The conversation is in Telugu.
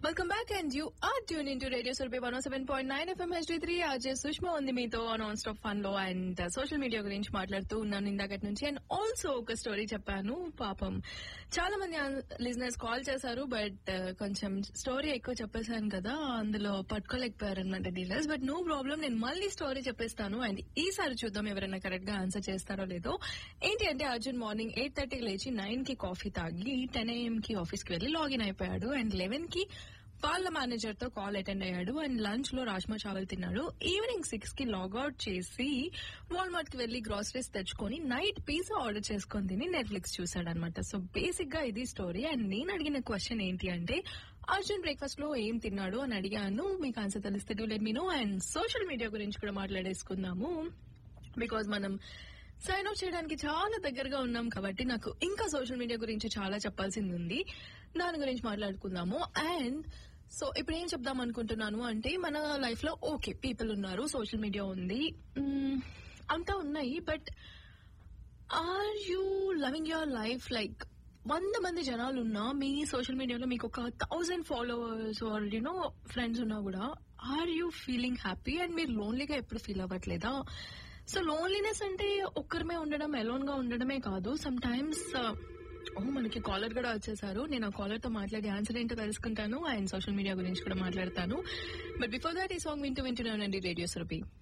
welcome back and you are tune in to radio Surabhi one seven point nine FM HD three RJ Sushma ఉంది మీతో నాన్ స్టాప్ ఫన్ లో అండ్ సోషల్ మీడియా గురించి మాట్లాడుతూ ఉన్నాను ఇందాకటి నుంచి అండ్ ఆల్సో ఒక స్టోరీ చెప్పాను పాపం చాలా మంది లిజినెస్ కాల్ చేశారు బట్ కొంచెం స్టోరీ ఎక్కువ చెప్పేశాను కదా అందులో పట్టుకోలేకపోయారు అనమాట డీలర్స్ బట్ నో ప్రాబ్లం నేను మళ్ళీ స్టోరీ చెప్పేస్తాను అండ్ ఈసారి చూద్దాం ఎవరైనా కరెక్ట్ గా ఆన్సర్ చేస్తారో లేదో ఏంటి అంటే అర్జున్ మార్నింగ్ ఎయిట్ థర్టీకి లేచి నైన్ కి కాఫీ తాగి టెన్ ఏఎం కి ఆఫీస్ కి వెళ్లి లాగిన్ అయిపోయాడు అండ్ లెవెన్ కి వాళ్ళ మేనేజర్ తో కాల్ అటెండ్ అయ్యాడు అండ్ లంచ్ లో రాజ్మా చావల్ తిన్నాడు ఈవినింగ్ సిక్స్ కి లాగౌట్ చేసి వాల్మార్ట్ కి వెళ్లి గ్రాసరీస్ తెచ్చుకొని నైట్ పిజ్జా ఆర్డర్ చేసుకొని తిని నెట్ఫ్లిక్స్ చూసాడు అనమాట సో బేసిక్ గా ఇది స్టోరీ అండ్ నేను అడిగిన క్వశ్చన్ ఏంటి అంటే అర్జున్ బ్రేక్ఫాస్ట్ లో ఏం తిన్నాడు అని అడిగాను మీకు ఆన్సర్ తెలిస్తే do let me know and social media గురించి కూడా మాట్లాడేసుకుందాము బికాజ్ మనం సైన్ అప్ చేయడానికి చాలా దగ్గరగా ఉన్నాం కాబట్టి నాకు ఇంకా సోషల్ మీడియా గురించి చాలా చెప్పాల్సింది ఉంది దాని గురించి మాట్లాడుకుందాము అండ్ సో ఇప్పుడు ఏం చెప్దాం అనుకుంటున్నాను అంటే మన లైఫ్ లో ఓకే పీపుల్ ఉన్నారు సోషల్ మీడియా ఉంది మ్మ్, అంతా ఉన్నాయి but are you loving your life like వంద మంది జనాలు ఉన్నా మీ సోషల్ మీడియాలో మీకు ఒక thousand followers or you know friends ఉన్నా కూడా are you feeling happy and మీరు లోన్లీగా ఎప్పుడు ఫీల్ అవ్వట్లేదా సో లోన్లీనెస్ అంటే ఒక్కరిమే ఉండడం ఎలోన్ గా ఉండడమే కాదు సమ్ టైమ్స్ ఓ మనకి కాలర్ కూడా వచ్చేసారు నేను ఆ కాలర్ తో మాట్లాడి ఆన్సర్ ఏంటో తెలుసుకుంటాను అండ్ సోషల్ మీడియా గురించి కూడా మాట్లాడతాను బట్ బిఫోర్ దాట్ ఈ సాంగ్ వింటూ వింటున్నానండి రేడియో సురభి